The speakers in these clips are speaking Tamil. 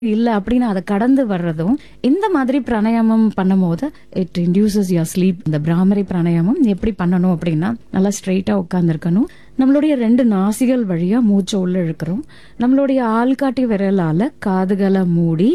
இல்ல அப்படின்னு அதை கடந்து வர்றதும் இந்த மாதிரி பிராணாயாமம் பண்ணும்போது இட் இன்டியூசஸ் யுவர் ஸ்லீப் இந்த பிராமரி பிராணாயாமம் எப்படி பண்ணணும் அப்படின்னா நல்லா ஸ்ட்ரைட்டா உட்காந்துருக்கணும் நம்மளுடைய ரெண்டு நாசிகள் வழியா மூச்சை உள்ள இழுக்கிறோம் நம்மளுடைய ஆள்காட்டி விரலால காதுகளை மூடி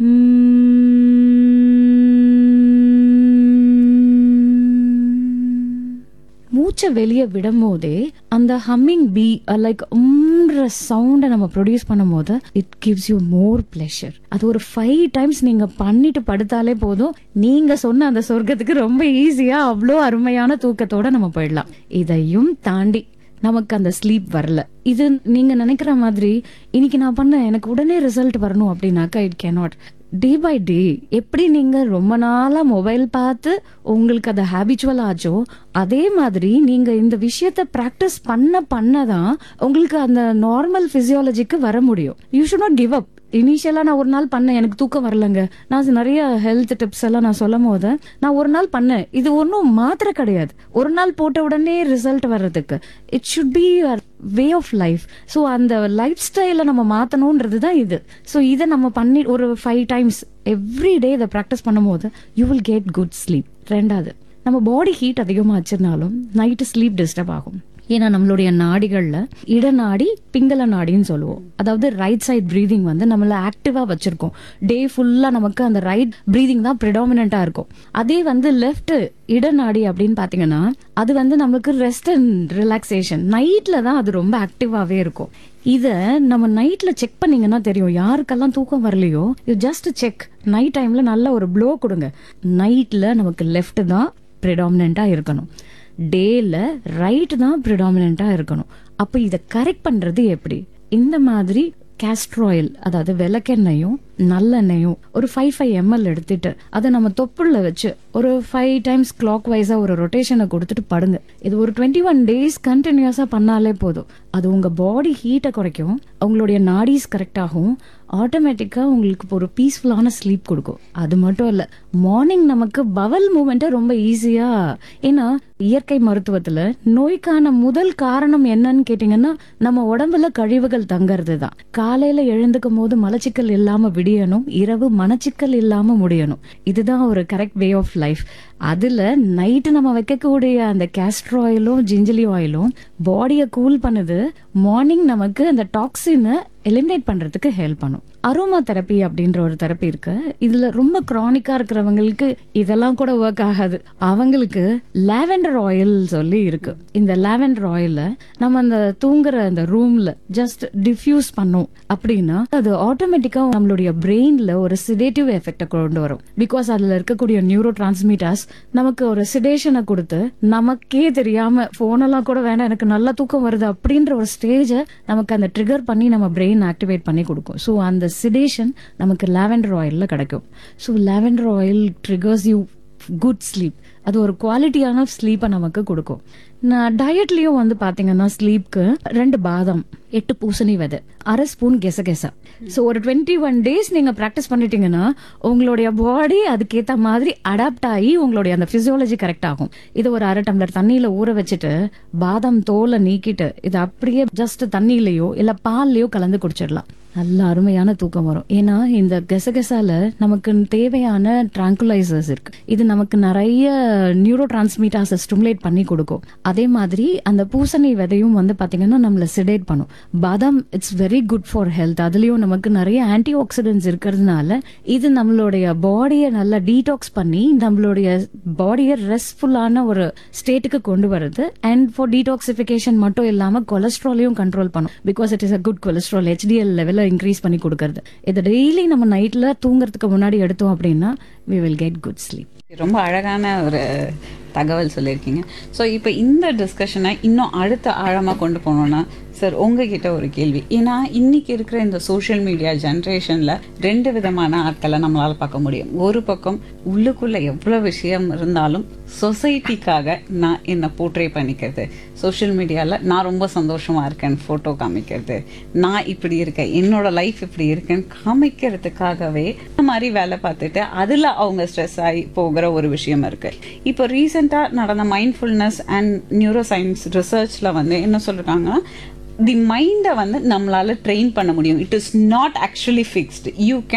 மூச்சை வெளியே விடும் போதே அந்த ஹம்மிங் பி லைக் உம்ன்ற சவுண்டை நம்ம ப்ரொடியூஸ் பண்ணும் போது it gives you more pleasure அது ஒரு ஃபைவ் டைம்ஸ் நீங்க பண்ணிட்டு படுத்தாலே போதும் நீங்க சொன்ன அந்த சொர்க்கத்துக்கு ரொம்ப ஈஸியா அவ்வளோ அருமையான தூக்கத்தோட நம்ம போயிடலாம் இதையும் தாண்டி நமக்கு அந்த ஸ்லீப் வரல இது நீங்க நினைக்கிற மாதிரி இன்னைக்கு நான் பண்ண எனக்கு உடனே ரிசல்ட் வரணும் அப்படின்னாக்கா it cannot day by day எப்படி நீங்க ரொம்ப நாளா மொபைல் பார்த்து உங்களுக்கு அது ஹேபிச்சுவல் ஆச்சோ அதே மாதிரி நீங்க இந்த விஷயத்த பிராக்டிஸ் பண்ண பண்ணதான் உங்களுக்கு அந்த நார்மல் பிசியாலஜிக்கு வர முடியும் you should not give up இனிஷியலா நான் ஒரு நாள் பண்ணேன் எனக்கு தூக்கம் வரலங்க நான் நிறைய ஹெல்த் டிப்ஸ் எல்லாம் நான் சொல்லும் போது நான் ஒரு நாள் பண்ணேன் இது ஒன்றும் மாத்திரை கிடையாது ஒரு நாள் போட்ட உடனே ரிசல்ட் வர்றதுக்கு it should be way of life so அந்த லைஃப் ஸ்டைலை நம்ம மாத்தணும்ன்றது தான் இது ஸோ இதை நம்ம பண்ணி ஒரு ஃபைவ் டைம்ஸ் எவ்ரி டே இதை ப்ராக்டிஸ் பண்ணும்போது you will get good sleep ரெண்டாவது நம்ம பாடி ஹீட் அதிகமாக வச்சிருந்தாலும் நைட்டு ஸ்லீப் டிஸ்டர்ப் ஆகும் ஏன்னா நம்மளுடைய நாடிகள்ல இடநாடி பிங்கள நாடின்னு சொல்லுவோம் அதாவது ரைட் சைட் பிரீதிங் வந்து நம்மள ஆக்டிவா வச்சிருக்கோம் டே ஃபுல்லா நமக்கு அந்த ரைட் பிரீதிங் தான் ப்ரிடாமினா இருக்கும் அதே வந்து லெஃப்ட் இடநாடி அப்படின்னு பாத்தீங்கன்னா அது வந்து நமக்கு ரெஸ்ட் அண்ட் ரிலாக்ஸேஷன் நைட்ல தான் அது ரொம்ப ஆக்டிவாவே இருக்கும் இத நம்ம நைட்ல செக் பண்ணீங்கன்னா தெரியும் யாருக்கெல்லாம் தூக்கம் வரலையோ யூ ஜஸ்ட் செக் நைட் டைம்ல நல்ல ஒரு ப்ளோ கொடுங்க நைட்ல நமக்கு லெஃப்ட் தான் ப்ரிடாமினா இருக்கணும் டேல ரைட் தான் ப்ரிடாமினா இருக்கணும் அப்ப இத கரெக்ட் பண்றது எப்படி இந்த மாதிரி castor oil அதாவது விளக்கெண்ணெயும் நல்லெண்ணெயும் ஒரு ஃபைவ் ஃபைவ் எம்எல் எடுத்துட்டு அதை நம்ம தொப்புள்ள வச்சு ஒரு ஃபைவ் டைம்ஸ் கிளாக் வைஸா ஒரு ரொட்டேஷனை கொடுத்துட்டு படுங்க இது ஒரு டுவெண்ட்டி ஒன் டேஸ் கண்டினியூஸா பண்ணாலே போதும் அது உங்க பாடி ஹீட்டை குறைக்கும் உங்களுடைய நாடிஸ் கரெக்ட் ஆகும் ஆட்டோமேட்டிக்கா உங்களுக்கு ஒரு பீஸ்ஃபுல்லான ஸ்லீப் கொடுக்கும் அது மட்டும் இல்ல மார்னிங் நமக்கு பவல் மூமெண்ட்டை ரொம்ப ஈஸியா ஏன்னா இயற்கை மருத்துவத்துல நோய்க்கான முதல் காரணம் என்னன்னு கேட்டீங்கன்னா நம்ம உடம்புல கழிவுகள் தங்கறது தான் காலையில எழுந்துக்கும் போது மலச்சிக்கல் இல்லாம விடியணும் இரவு மனச்சிக்கல் இல்லாம முடியணும் இதுதான் ஒரு கரெக்ட் வே ஆஃப் லைஃப் அதுல நைட்டு நம்ம வைக்கக்கூடிய அந்த கேஸ்டர் ஆயிலும் ஜிஞ்சலி ஆயிலும் பாடியை கூல் பண்ணுது மார்னிங் நமக்கு அந்த டாக்ஸினை எலிமினேட் பண்றதுக்கு ஹெல்ப் பண்ணும் அரோமா தெரப்பி அப்படின்ற ஒரு தெரப்பி இருக்கு இதுல ரொம்ப கிரானிக்கா இருக்கிறவங்களுக்கு இதெல்லாம் கூட ஒர்க் ஆகாது அவங்களுக்கு லாவெண்டர் ஆயில் சொல்லி இருக்கு இந்த லாவெண்டர் ஆயில நம்ம அந்த தூங்குற அந்த ரூம்ல ஜஸ்ட் டிஃப்யூஸ் பண்ணோம் அப்படின்னா அது ஆட்டோமேட்டிக்கா நம்மளுடைய பிரெயின்ல ஒரு சிடேட்டிவ் எஃபெக்ட கொண்டு வரும் பிகாஸ் அதுல இருக்கக்கூடிய நியூரோ டிரான்ஸ்மிட்டர்ஸ் நமக்கு ஒரு சிடேஷனை கொடுத்து நமக்கே தெரியாம போனெல்லாம் கூட வேண்டாம் எனக்கு நல்லா தூக்கம் வருது அப்படின்ற ஒரு ஸ்டேஜ நமக்கு அந்த ட்ரிகர் பண்ணி நம்ம பிரெயின் ஆக்டிவேட் பண்ணி கொடுக்கும் ஸோ அந்த சிடேஷன் நமக்கு லாவெண்டர் ஆயில்ல கிடைக்கும் so lavender oil triggers you good sleep அது ஒரு குவாலிட்டியான ஸ்லீப்பை நமக்கு கொடுக்கும் நான் டயட்லயும் வந்து பாத்தீங்கன்னா ஸ்லீப்க்கு ரெண்டு பாதாம் எட்டு பூசணி விதை அரை ஸ்பூன் கெசகெசா ஸோ ஒரு டுவெண்ட்டி ஒன் டேஸ் நீங்க ப்ராக்டிஸ் பண்ணிட்டீங்கன்னா உங்களுடைய பாடி அதுக்கேத்த மாதிரி அடாப்ட் ஆகி உங்களுடைய அந்த பிசியாலஜி கரெக்ட் ஆகும் இது ஒரு அரை டம்ளர் தண்ணியில ஊற வச்சுட்டு பாதாம் தோலை நீக்கிட்டு இது அப்படியே ஜஸ்ட் தண்ணியிலயோ இல்ல பால்லயோ கலந்து குடிச்சிடலாம் நல்ல அருமையான தூக்கம் வரும் ஏன்னா இந்த கெசகெசால நமக்கு தேவையான ட்ராங்குலைசர்ஸ் இருக்கு இது நமக்கு நிறைய நியூரோ டிரான்ஸ்மீட்டர்ஸை ஸ்டிமுலேட் பண்ணி கொடுக்கும் அதே மாதிரி அந்த பூசணி விதையும் வந்து பாத்தீங்கன்னா நம்மள சிடேட் பண்ணும் பாதாம் it's very good for health அதுலயும் நமக்கு நிறைய ஆன்டி ஆக்சிடென்ட்ஸ் இருக்கிறதுனால இது நம்மளுடைய பாடியை நல்லா டீடாக்ஸ் பண்ணி நம்மளுடைய பாடியை ரெஸ்ட்ஃபுல்லான ஒரு ஸ்டேட்டுக்கு கொண்டு வருது அண்ட் ஃபார் டீடாக்சிபிகேஷன் மட்டும் இல்லாம கொலஸ்ட்ராலையும் கண்ட்ரோல் பண்ணும் because it is a good cholesterol HDL லெவலில் இன்க்ரீஸ் பண்ணி கொடுக்கறது இதை டெய்லி நம்ம நைட்ல தூங்குறதுக்கு முன்னாடி எடுத்தோம் அப்படின்னா we will get good sleep ரொம்ப அழகான ஒரு தகவல் சொல்லியிருக்கீங்க ஸோ இப்போ இந்த டிஸ்கஷனை இன்னும் அடுத்த ஆழமாக கொண்டு போனோம்னா சார் உங்ககிட்ட ஒரு கேள்வி ஏன்னா இன்னைக்கு இருக்கிற இந்த சோஷியல் மீடியா ஜென்ரேஷனில் ரெண்டு விதமான ஆட்களை நம்மளால பார்க்க முடியும் ஒரு பக்கம் உள்ளுக்குள்ள எவ்வளோ விஷயம் இருந்தாலும் சொசைட்டிக்காக நான் என்னை போர்ட்ரே பண்ணிக்கிறது சோஷியல் மீடியாவில் நான் ரொம்ப சந்தோஷமா இருக்கேன் ஃபோட்டோ காமிக்கிறது நான் இப்படி இருக்கேன் என்னோட லைஃப் இப்படி இருக்கேன்னு காமிக்கிறதுக்காகவே இந்த மாதிரி வேலை பார்த்துட்டு அதில் அவங்க ஸ்ட்ரெஸ் ஆகி போகிற ஒரு விஷயம் இருக்கு இப்போ ரீசெண்டாக நடந்த மைண்ட்ஃபுல்னஸ் அண்ட் நியூரோ சயின்ஸ் ரிசர்ச்சில் வந்து என்ன சொல்றாங்கன்னா தி மைண்டை வந்து நம்மளால ட்ரெயின் பண்ண முடியும் it is not actually fixed you can